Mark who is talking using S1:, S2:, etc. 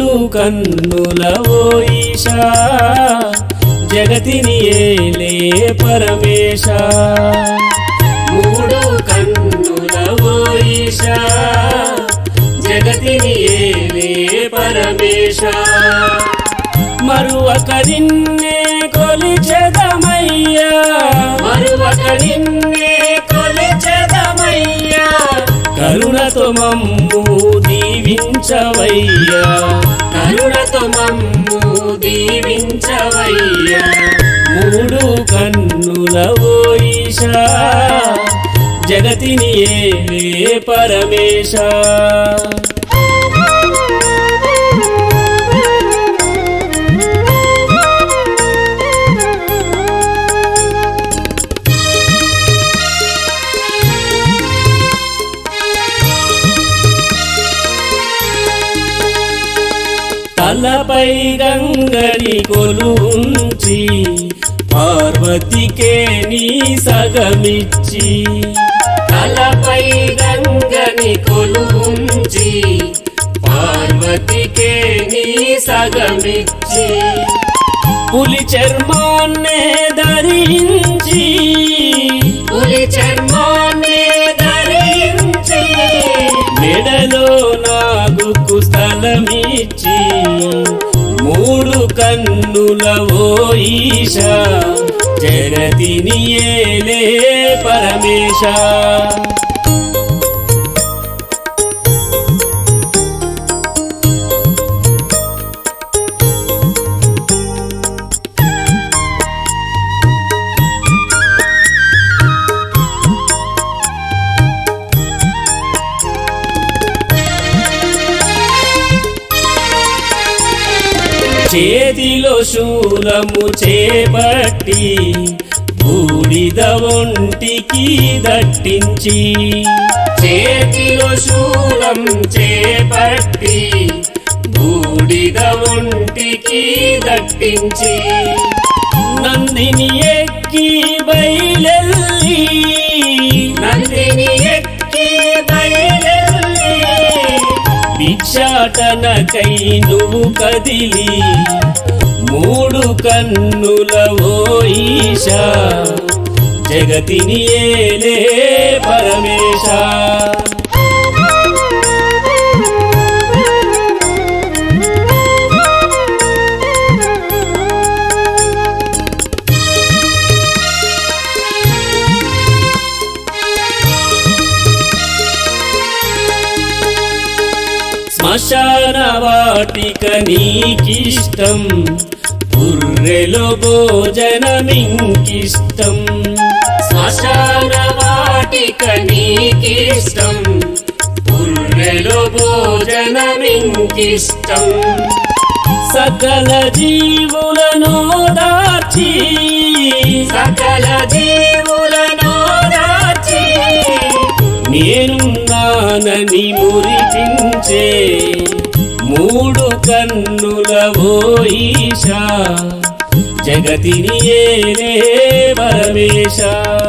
S1: కన్నుల ఓ ఈశా జగతిని ఏలే పరమేశ మూడు కన్నుల ఓ ఈశా జగతిని ఏలే పరమేశ మరువక నిన్నే కొలిచెదమయ్యా మరువక నిన్నే కొలిచెదమయ్యా కరుణతో మమ్ము దీవించవయ్యా కరుణతో మమ్ము దీవించవయ్యా మూడు కన్నుల ఓ ఈశా జగతిని ఏలే పరమేశ తలపై గంగని కొలుంచి పార్వతికే నీ సగమిచ్చి తలపై గంగని కొలుంచి పార్వతికే నీ సగమిచ్చి పులి చర్మాన్నే ధరించి పులి చర్మాన్నే ధరించి మెడలో నాగుకు స్థలమిచ్చి మూడు కన్నుల ఓ ఈశా జగతిని ఏలే పరమేశ చేతిలో శూలము చేపట్టి బూడిద ఒంటికి దట్టించి చేతిలో శూలం చేపట్టి బూడిద ఒంటికి దట్టించి నందిని ఎక్కి బయలెల్లి నందిని ఎక్కి బయలెల్లి భిక్షాటనకై నువ్వు కదిలి మూడు కన్నుల ఓ ఈశా జగతిని ఏలే పరమేశ శ్మశాన వాటిక నీకిష్టం బుర్రెలో భోజనమింకిష్టం శ్మశాన వాటిక నీకిష్టం బుర్రెలో భోజనమింకిష్టం సకల జీవులను దాచి సకల జీవులను దాచి నేనున్నానని మురిపించే మూడు కన్నుల ఓ ఈశా జగతిని ఏలే పరమేశ